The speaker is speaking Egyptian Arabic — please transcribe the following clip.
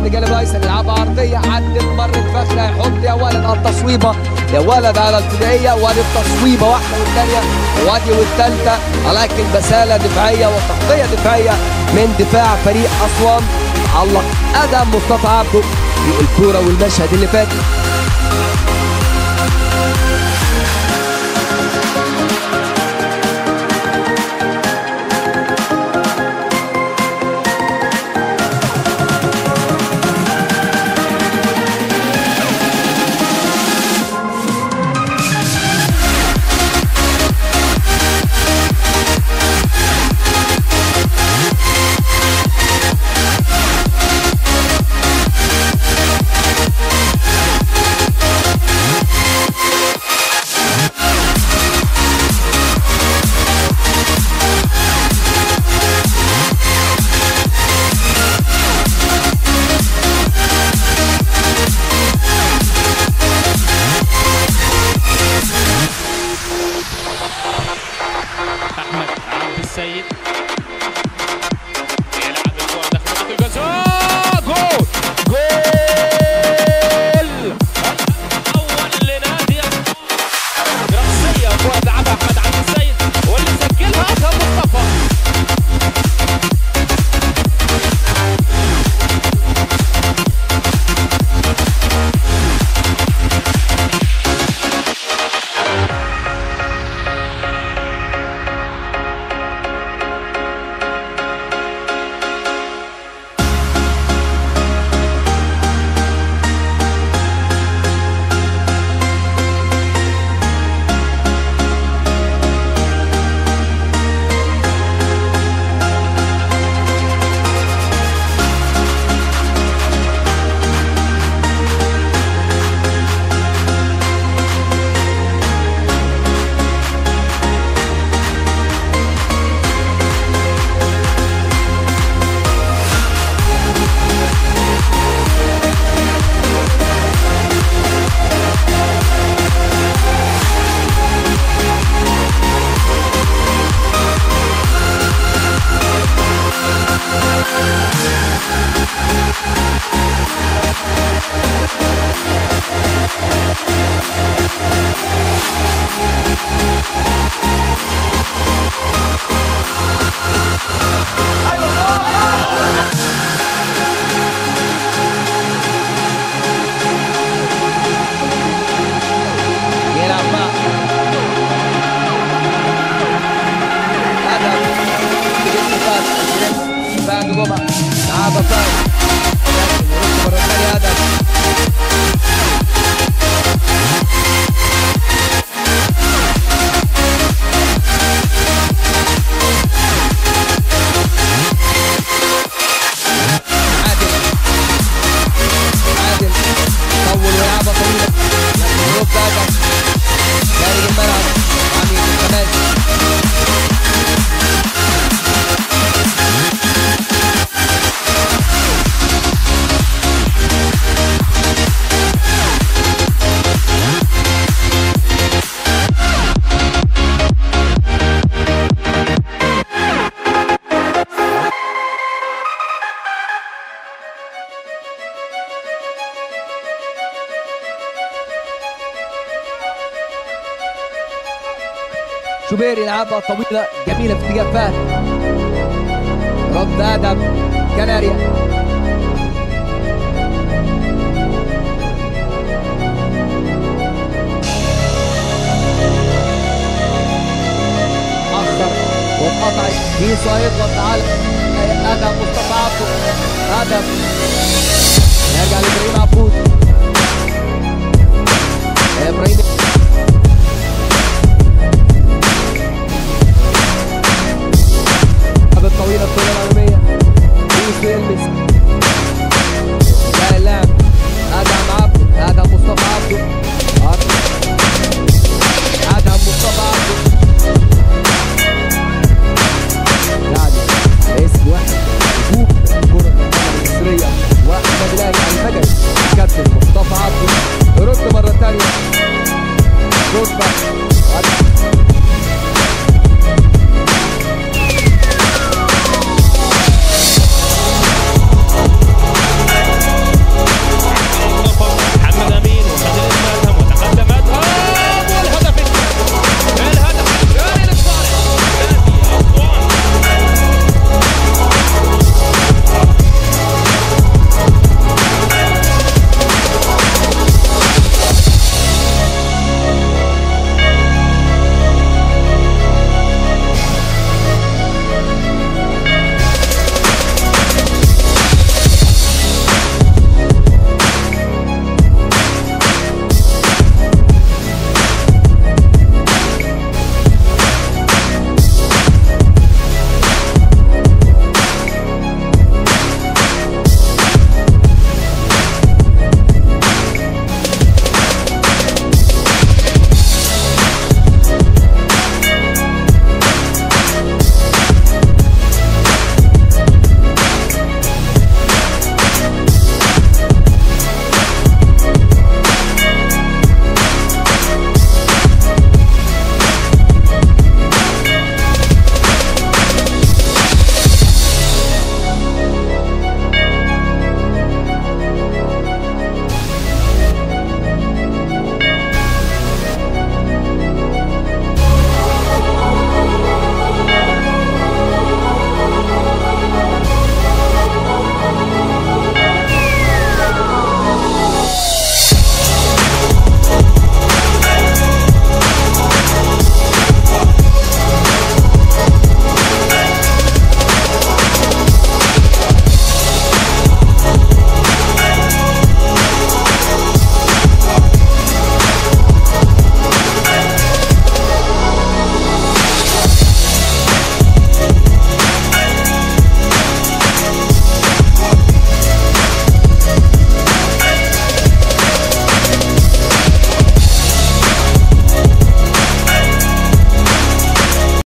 من الجانب الايسر يلعبها عرضيه عدت مرت فخر هيحط يا ولد على التصويبه يا ولد على الابتدائيه وادي التصويبه واحده والثانيه وادي والثالثه ولكن بساله دفاعيه وتغطيه دفاعيه من دفاع فريق اسوان علق ادم مصطفى عبده في الكوره والمشهد اللي فات احمد عبد السيد يلعب الكره داخل منطقه الجزاء جول جول اول لنادي راسيه كره لعبها احمد عبد السيد واللي سجلها كان مصطفى يلعب مع ادم تجيب فات بعد جمعه لعبها فات يرد مره ثانيه ادم عادل عادل طول ويلعبها طويله لكن يرد ادم خارج الملعب عميد كمال شوبير يلعبها طويلة جميلة في اتجاه فهد رد آدم كناريا أخر واتقطعت كيسو هيضغط على آدم مصطفى عبده آدم يرجع لإبراهيم عبود